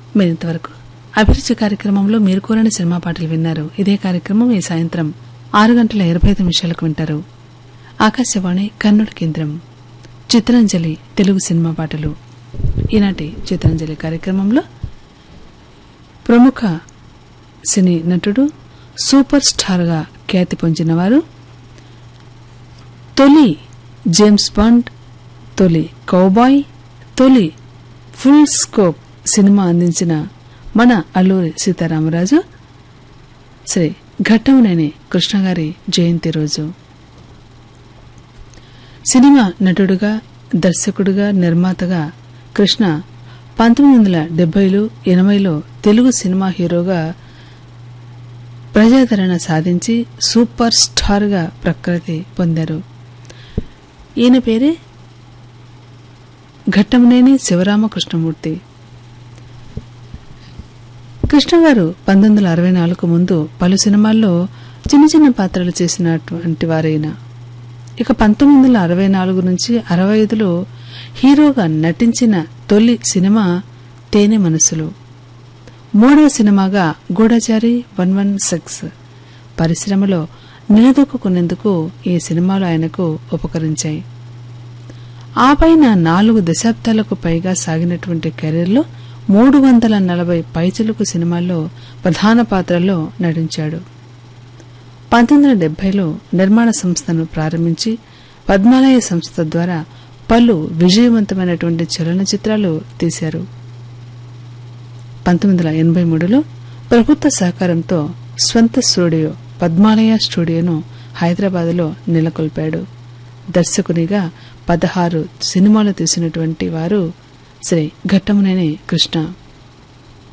మీరు ఇంతవరకు అభిరుచి కార్యక్రమంలో మీరు కోరని సినిమా పాటలు విన్నారు ఇదే కార్యక్రమం ఈ సాయంత్రం ఆరు గంటల ఇరవై ఐదు నిమిషాలకు వింటారు ఆకాశవాణి కర్నూలు కేంద్రం చిత్రాంజలి తెలుగు సినిమా పాటలు ఈనాటి చిత్రాంజలి కార్యక్రమంలో ప్రముఖ సినీ నటుడు సూపర్ స్టార్గా ఖ్యాతి పొందినవారు తొలి జేమ్స్ బాండ్ తొలి కౌబాయ్ తొలి ఫుల్ స్కోప్ సినిమా అందించిన మన అల్లూరి సీతారామరాజు శ్రీ ఘట్టంనేని కృష్ణగారి జయంతి రోజు సినిమా నటుడుగా దర్శకుడుగా నిర్మాతగా కృష్ణ పంతొమ్మిది వందల డెబ్బైలు ఎనభైలో తెలుగు సినిమా హీరోగా ప్రజాదరణ సాధించి సూపర్ స్టార్గా ప్రఖ్యాతి పొందారు ఈయన పేరే ఘట్టంనేని శివరామకృష్ణమూర్తి కృష్ణ గారు పంతొమ్మిది వందల అరవై నాలుగు ముందు పలు సినిమాల్లో చిన్న చిన్న పాత్రలు చేసినటువంటి వారైన ఇక పంతొమ్మిది వందల అరవై నాలుగు నుంచి అరవై ఐదులో హీరోగా నటించిన తొలి సినిమా తేనె మనసులు మూడవ సినిమాగా గూఢచారి వన్ వన్ సిక్స్ పరిశ్రమలో నిలదొక్కునేందుకు ఈ సినిమాలు ఆయనకు ఉపకరించాయి ఆ పైన నాలుగు దశాబ్దాలకు పైగా సాగినటువంటి కెరీర్లో మూడు వందల నలభై పైచిలుకు సినిమాల్లో ప్రధాన పాత్రల్లో నటించాడు పంతొమ్మిది వందల డెబ్బైలో నిర్మాణ సంస్థను ప్రారంభించి పద్మాలయ సంస్థ ద్వారా పలు విజయవంతమైనటువంటి చలనచిత్రాలు తీశారు పంతొమ్మిది వందల ఎనభై మూడులో ప్రభుత్వ సహకారంతో స్వంత స్టూడియో పద్మాలయ స్టూడియోను హైదరాబాద్లో నెలకొల్పాడు దర్శకునిగా పదహారు సినిమాలు తీసినటువంటి వారు శ్రీ ఘట్టమునేని కృష్ణ